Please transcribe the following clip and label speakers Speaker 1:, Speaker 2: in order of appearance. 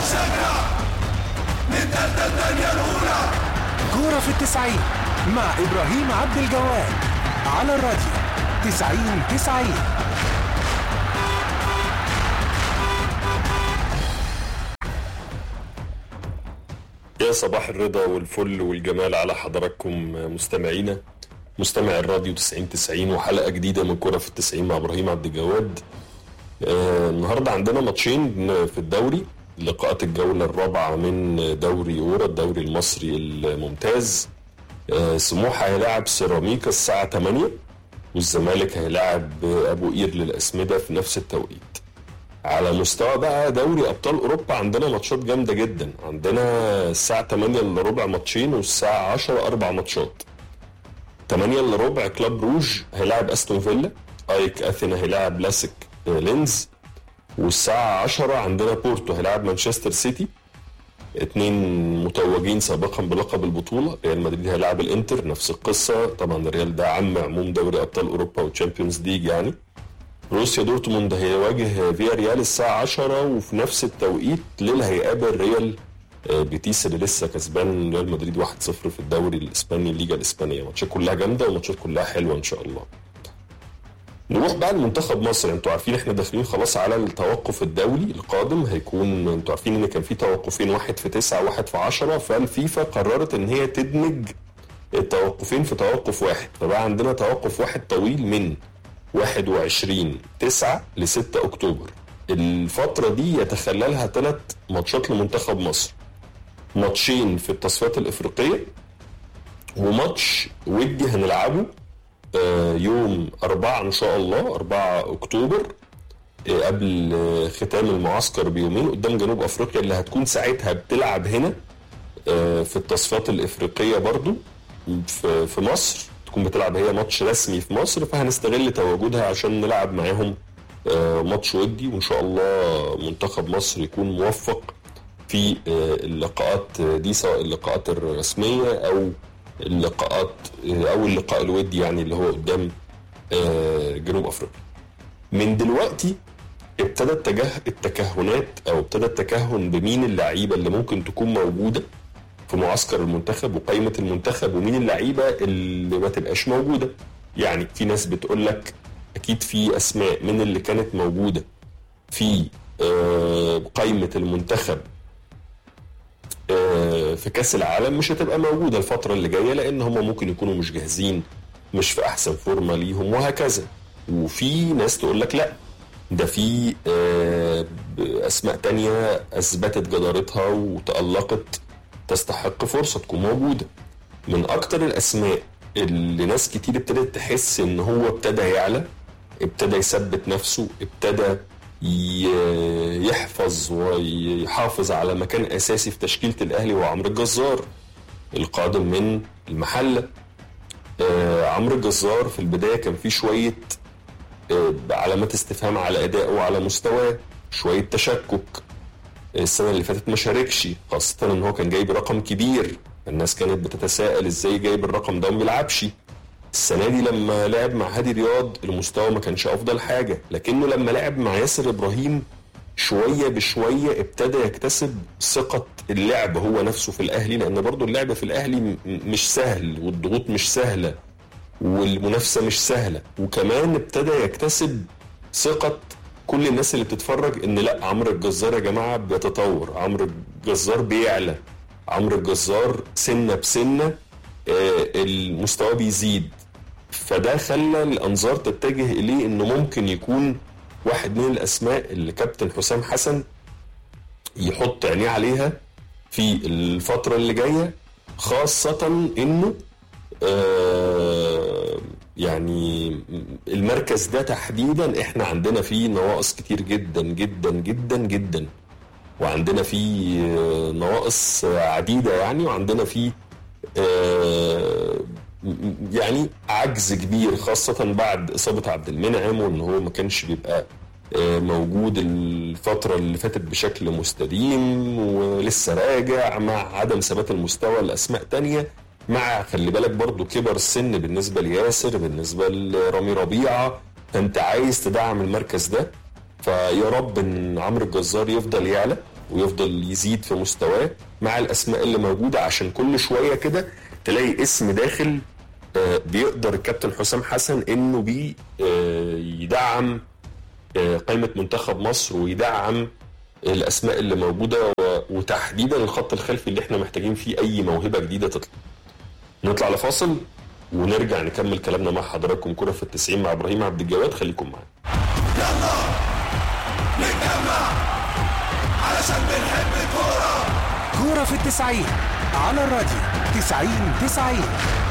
Speaker 1: شجرة من تالتة الدنيا الأولى
Speaker 2: كورة في التسعين مع إبراهيم عبد الجواد على الراديو تسعين تسعين
Speaker 3: يا صباح الرضا والفل والجمال على حضراتكم مستمعينا مستمع الراديو 90 90 وحلقة جديدة من كرة في التسعين مع إبراهيم عبد الجواد آه النهاردة عندنا ماتشين في الدوري لقاءات الجولة الرابعة من دوري أورا الدوري المصري الممتاز آه سموحة هيلاعب سيراميكا الساعة 8 والزمالك هيلاعب أبو قير للأسمدة في نفس التوقيت على مستوى بقى دوري ابطال اوروبا عندنا ماتشات جامده جدا عندنا الساعه 8 الا ربع ماتشين والساعه 10 اربع ماتشات 8 الا ربع كلاب روج هيلاعب استون فيلا ايك اثينا هيلاعب لاسك لينز والساعه 10 عندنا بورتو هيلاعب مانشستر سيتي اتنين متوجين سابقا بلقب البطوله ريال مدريد هيلاعب الانتر نفس القصه طبعا الريال ده عم عموم دوري ابطال اوروبا والتشامبيونز ليج يعني روسيا دورتموند هيواجه فيا ريال الساعة 10 وفي نفس التوقيت ليل هيقابل ريال بيتيس اللي لسه كسبان ريال مدريد 1-0 في الدوري الاسباني الليجا الاسبانيه ماتشات كلها جامده وماتشات كلها حلوه ان شاء الله نروح بقى لمنتخب مصر انتوا عارفين احنا داخلين خلاص على التوقف الدولي القادم هيكون انتوا عارفين ان كان في توقفين واحد في تسعة وواحد في عشرة فالفيفا قررت ان هي تدمج التوقفين في توقف واحد فبقى عندنا توقف واحد طويل من 21 9 ل 6 اكتوبر الفترة دي يتخللها ثلاث ماتشات لمنتخب مصر ماتشين في التصفيات الافريقية وماتش ودي هنلعبه يوم 4 ان شاء الله 4 اكتوبر قبل ختام المعسكر بيومين قدام جنوب افريقيا اللي هتكون ساعتها بتلعب هنا في التصفيات الافريقيه برضو في مصر تكون بتلعب هي ماتش رسمي في مصر فهنستغل تواجدها عشان نلعب معاهم ماتش ودي وان شاء الله منتخب مصر يكون موفق في اللقاءات دي سواء اللقاءات الرسميه او اللقاءات او اللقاء الودي يعني اللي هو قدام جنوب افريقيا. من دلوقتي ابتدى اتجاه التكهنات او ابتدى التكهن بمين اللعيبه اللي ممكن تكون موجوده في معسكر المنتخب وقائمة المنتخب ومين اللعيبة اللي ما تبقاش موجودة يعني في ناس بتقول لك أكيد في أسماء من اللي كانت موجودة في قائمة المنتخب في كأس العالم مش هتبقى موجودة الفترة اللي جاية لأن هم ممكن يكونوا مش جاهزين مش في أحسن فورمة ليهم وهكذا وفي ناس تقول لك لأ ده في أسماء تانية أثبتت جدارتها وتألقت تستحق فرصه تكون موجوده من اكتر الاسماء اللي ناس كتير ابتدت تحس ان هو ابتدى يعلى ابتدى يثبت نفسه ابتدى يحفظ ويحافظ على مكان اساسي في تشكيله الاهلي هو عمرو الجزار القادم من المحله آه عمرو الجزار في البدايه كان في شويه آه علامات استفهام على ادائه وعلى مستواه شويه تشكك السنه اللي فاتت ما شاركش خاصه ان هو كان جايب رقم كبير الناس كانت بتتساءل ازاي جايب الرقم ده وما بيلعبش السنه دي لما لعب مع هادي رياض المستوى ما كانش افضل حاجه لكنه لما لعب مع ياسر ابراهيم شويه بشويه ابتدى يكتسب ثقه اللعب هو نفسه في الاهلي لان برضه اللعب في الاهلي مش سهل والضغوط مش سهله والمنافسه مش سهله وكمان ابتدى يكتسب ثقه كل الناس اللي بتتفرج ان لا عمرو الجزار يا جماعه بيتطور عمرو الجزار بيعلى عمرو الجزار سنه بسنه المستوى بيزيد فده خلى الانظار تتجه اليه انه ممكن يكون واحد من الاسماء اللي كابتن حسام حسن يحط عينيه عليها في الفتره اللي جايه خاصه انه آه يعني المركز ده تحديدا احنا عندنا فيه نواقص كتير جدا جدا جدا جدا وعندنا فيه نواقص عديده يعني وعندنا فيه يعني عجز كبير خاصة بعد إصابة عبد المنعم وإن هو ما كانش بيبقى موجود الفترة اللي فاتت بشكل مستديم ولسه راجع مع عدم ثبات المستوى لأسماء تانية مع خلي بالك برضو كبر السن بالنسبة لياسر بالنسبة لرامي ربيعة فأنت عايز تدعم المركز ده فيا رب إن عمرو الجزار يفضل يعلى ويفضل يزيد في مستواه مع الاسماء اللي موجوده عشان كل شويه كده تلاقي اسم داخل آه، بيقدر الكابتن حسام حسن انه بي آه، يدعم آه، قائمه منتخب مصر ويدعم الاسماء اللي موجوده و- وتحديدا الخط الخلفي اللي احنا محتاجين فيه اي موهبه جديده تطلع. نطلع لفاصل ونرجع نكمل كلامنا مع حضراتكم كرة في التسعين مع ابراهيم عبد الجواد خليكم معانا.
Speaker 1: يلا نتجمع علشان بنحب الكورة
Speaker 2: كورة في التسعين على الراديو تسعين تسعين